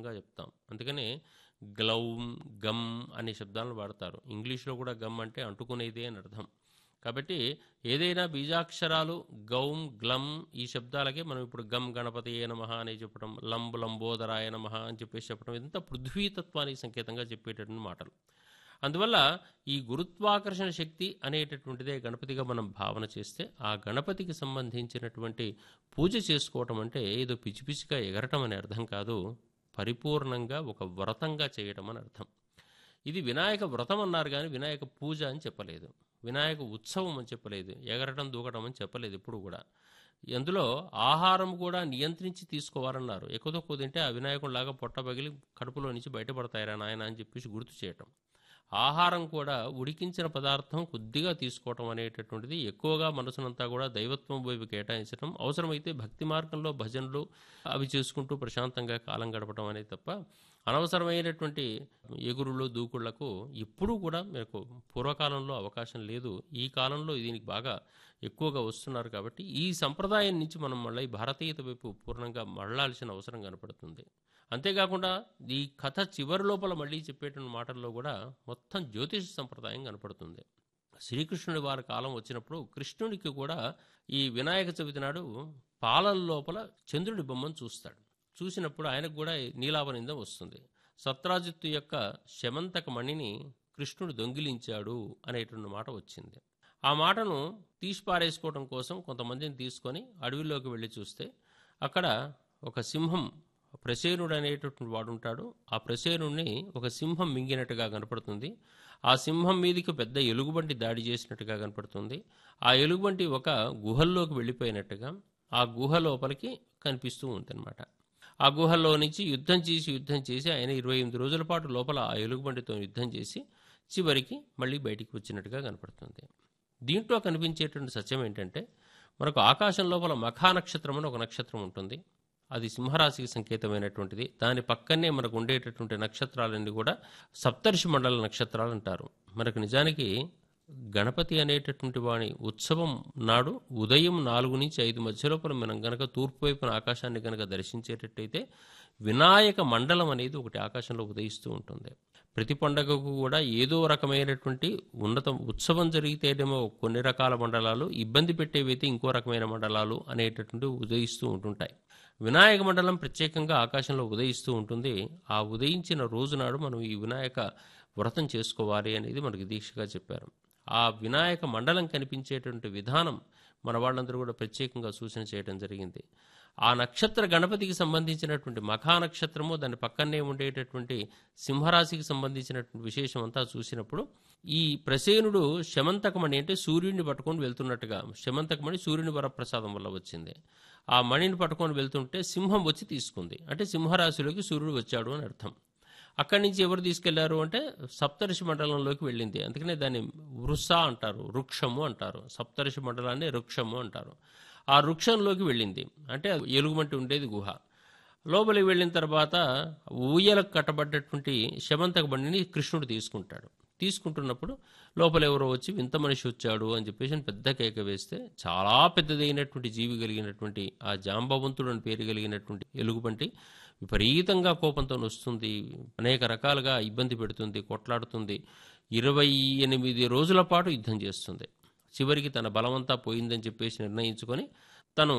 సాధారణంగా చెప్తాం అందుకనే గ్లౌమ్ గమ్ అనే శబ్దాలను వాడతారు ఇంగ్లీష్లో కూడా గమ్ అంటే అంటుకునేదే అని అర్థం కాబట్టి ఏదైనా బీజాక్షరాలు గౌం గ్లం ఈ శబ్దాలకే మనం ఇప్పుడు గమ్ గణపతి నమ అని చెప్పడం లంబ్ లంబోదరాయ నమ అని చెప్పేసి చెప్పడం ఇదంతా పృథ్వీతత్వానికి సంకేతంగా చెప్పేటటువంటి మాటలు అందువల్ల ఈ గురుత్వాకర్షణ శక్తి అనేటటువంటిదే గణపతిగా మనం భావన చేస్తే ఆ గణపతికి సంబంధించినటువంటి పూజ చేసుకోవటం అంటే ఏదో పిచ్చి పిచ్చిగా ఎగరటం అనే అర్థం కాదు పరిపూర్ణంగా ఒక వ్రతంగా చేయటం అని అర్థం ఇది వినాయక వ్రతం అన్నారు కానీ వినాయక పూజ అని చెప్పలేదు వినాయక ఉత్సవం అని చెప్పలేదు ఎగరటం దూకటం అని చెప్పలేదు ఇప్పుడు కూడా అందులో ఆహారం కూడా నియంత్రించి తీసుకోవాలన్నారు ఎక్కువ తక్కువ తింటే ఆ వినాయకుడిలాగా పొట్ట పగిలి కడుపులో నుంచి బయటపడతాయిరా నాయన అని చెప్పేసి గుర్తు చేయటం ఆహారం కూడా ఉడికించిన పదార్థం కొద్దిగా తీసుకోవటం అనేటటువంటిది ఎక్కువగా మనసునంతా కూడా దైవత్వం వైపు కేటాయించడం అవసరమైతే భక్తి మార్గంలో భజనలు అవి చేసుకుంటూ ప్రశాంతంగా కాలం గడపడం అనేది తప్ప అనవసరమైనటువంటి ఎగురులు దూకుళ్లకు ఇప్పుడు కూడా మీకు పూర్వకాలంలో అవకాశం లేదు ఈ కాలంలో దీనికి బాగా ఎక్కువగా వస్తున్నారు కాబట్టి ఈ సంప్రదాయం నుంచి మనం మళ్ళీ భారతీయత వైపు పూర్ణంగా మళ్ళాల్సిన అవసరం కనపడుతుంది అంతేకాకుండా ఈ కథ చివరి లోపల మళ్ళీ చెప్పేటువంటి మాటల్లో కూడా మొత్తం జ్యోతిష సంప్రదాయం కనపడుతుంది శ్రీకృష్ణుడి వారి కాలం వచ్చినప్పుడు కృష్ణుడికి కూడా ఈ వినాయక చవితి నాడు పాలల లోపల చంద్రుడి బొమ్మను చూస్తాడు చూసినప్పుడు ఆయనకు కూడా నీలావనిందం వస్తుంది సత్రాజిత్తు యొక్క శమంతక మణిని కృష్ణుడు దొంగిలించాడు అనేటువంటి మాట వచ్చింది ఆ మాటను తీసి పారేసుకోవడం కోసం కొంతమందిని తీసుకొని అడవిలోకి వెళ్ళి చూస్తే అక్కడ ఒక సింహం ప్రసేనుడు అనేటటువంటి వాడు ఉంటాడు ఆ ప్రసేనుడిని ఒక సింహం మింగినట్టుగా కనపడుతుంది ఆ సింహం మీదకి పెద్ద ఎలుగుబంటి దాడి చేసినట్టుగా కనపడుతుంది ఆ ఎలుగుబంటి ఒక గుహల్లోకి వెళ్ళిపోయినట్టుగా ఆ గుహ లోపలికి కనిపిస్తూ ఉందన్నమాట ఆ గుహల్లో నుంచి యుద్ధం చేసి యుద్ధం చేసి ఆయన ఇరవై ఎనిమిది రోజుల పాటు లోపల ఆ ఎలుగుబంటితో యుద్ధం చేసి చివరికి మళ్ళీ బయటికి వచ్చినట్టుగా కనపడుతుంది దీంట్లో కనిపించేటువంటి సత్యం ఏంటంటే మనకు ఆకాశం లోపల మఖా నక్షత్రం అని ఒక నక్షత్రం ఉంటుంది అది సింహరాశికి సంకేతమైనటువంటిది దాని పక్కనే మనకు ఉండేటటువంటి నక్షత్రాలన్నీ కూడా సప్తర్షి మండల నక్షత్రాలు అంటారు మనకు నిజానికి గణపతి అనేటటువంటి వాని ఉత్సవం నాడు ఉదయం నాలుగు నుంచి ఐదు మధ్య లోపల మనం గనక తూర్పు వైపున ఆకాశాన్ని గనక దర్శించేటట్టయితే వినాయక మండలం అనేది ఒకటి ఆకాశంలో ఉదయిస్తూ ఉంటుంది ప్రతి పండగకు కూడా ఏదో రకమైనటువంటి ఉన్నత ఉత్సవం జరిగితేనేమో కొన్ని రకాల మండలాలు ఇబ్బంది పెట్టేవైతే ఇంకో రకమైన మండలాలు అనేటటువంటి ఉదయిస్తూ ఉంటుంటాయి వినాయక మండలం ప్రత్యేకంగా ఆకాశంలో ఉదయిస్తూ ఉంటుంది ఆ ఉదయించిన రోజు నాడు మనం ఈ వినాయక వ్రతం చేసుకోవాలి అనేది మనకి దీక్షగా చెప్పారు ఆ వినాయక మండలం కనిపించేటువంటి విధానం మన వాళ్ళందరూ కూడా ప్రత్యేకంగా సూచన చేయడం జరిగింది ఆ నక్షత్ర గణపతికి సంబంధించినటువంటి మఖా నక్షత్రము దాని పక్కనే ఉండేటటువంటి సింహరాశికి సంబంధించినటువంటి విశేషం అంతా చూసినప్పుడు ఈ ప్రసేనుడు శమంతకమణి అంటే సూర్యుడిని పట్టుకొని వెళ్తున్నట్టుగా శమంతకమణి సూర్యుని వరప్రసాదం వల్ల వచ్చింది ఆ మణిని పట్టుకొని వెళ్తుంటే సింహం వచ్చి తీసుకుంది అంటే సింహరాశిలోకి సూర్యుడు వచ్చాడు అని అర్థం అక్కడి నుంచి ఎవరు తీసుకెళ్లారు అంటే సప్తర్షి మండలంలోకి వెళ్ళింది అందుకనే దాన్ని వృష అంటారు వృక్షము అంటారు సప్తర్షి మండలాన్ని వృక్షము అంటారు ఆ వృక్షంలోకి వెళ్ళింది అంటే ఎలుగుమంటి ఉండేది గుహ లోపలికి వెళ్ళిన తర్వాత ఊయలకు కట్టబడ్డటువంటి శమంతక బండిని కృష్ణుడు తీసుకుంటాడు తీసుకుంటున్నప్పుడు లోపల ఎవరో వచ్చి వింత మనిషి వచ్చాడు అని చెప్పేసి పెద్ద కేక వేస్తే చాలా పెద్దదైనటువంటి జీవి కలిగినటువంటి ఆ జాంబవంతుడు అని పేరు కలిగినటువంటి ఎలుగుబంటి విపరీతంగా కోపంతో వస్తుంది అనేక రకాలుగా ఇబ్బంది పెడుతుంది కొట్లాడుతుంది ఇరవై ఎనిమిది రోజుల పాటు యుద్ధం చేస్తుంది చివరికి తన బలమంతా పోయిందని చెప్పేసి నిర్ణయించుకొని తను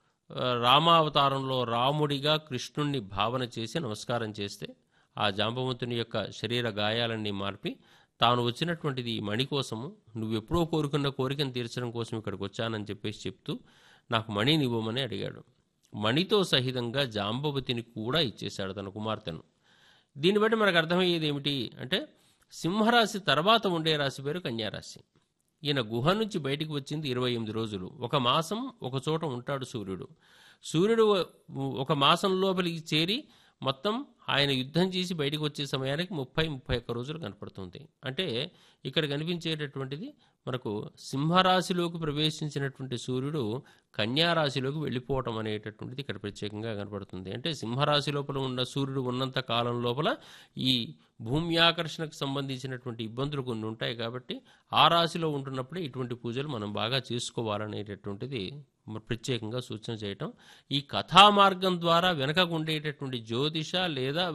రామావతారంలో రాముడిగా కృష్ణుణ్ణి భావన చేసి నమస్కారం చేస్తే ఆ జాంబవంతుని యొక్క శరీర గాయాలన్నీ మార్పి తాను వచ్చినటువంటిది ఈ మణి కోసము నువ్వెప్పుడో కోరుకున్న కోరికను తీర్చడం కోసం ఇక్కడికి వచ్చానని చెప్పేసి చెప్తూ నాకు మణిని ఇవ్వమని అడిగాడు మణితో సహితంగా జాంబవతిని కూడా ఇచ్చేశాడు తన కుమార్తెను దీన్ని బట్టి మనకు అర్థమయ్యేది ఏమిటి అంటే సింహరాశి తర్వాత ఉండే రాశి పేరు కన్యారాశి ఈయన గుహ నుంచి బయటికి వచ్చింది ఇరవై ఎనిమిది రోజులు ఒక మాసం ఒక చోట ఉంటాడు సూర్యుడు సూర్యుడు ఒక మాసం లోపలికి చేరి మొత్తం ఆయన యుద్ధం చేసి బయటకు వచ్చే సమయానికి ముప్పై ముప్పై ఒక్క రోజులు కనపడుతుంది అంటే ఇక్కడ కనిపించేటటువంటిది మనకు సింహరాశిలోకి ప్రవేశించినటువంటి సూర్యుడు కన్యారాశిలోకి వెళ్ళిపోవటం అనేటటువంటిది ఇక్కడ ప్రత్యేకంగా కనపడుతుంది అంటే సింహరాశి లోపల ఉన్న సూర్యుడు ఉన్నంత కాలం లోపల ఈ భూమి ఆకర్షణకు సంబంధించినటువంటి ఇబ్బందులు కొన్ని ఉంటాయి కాబట్టి ఆ రాశిలో ఉంటున్నప్పుడే ఇటువంటి పూజలు మనం బాగా చేసుకోవాలనేటటువంటిది ప్రత్యేకంగా సూచన చేయటం ఈ కథా మార్గం ద్వారా వెనకకు ఉండేటటువంటి జ్యోతిష లేదా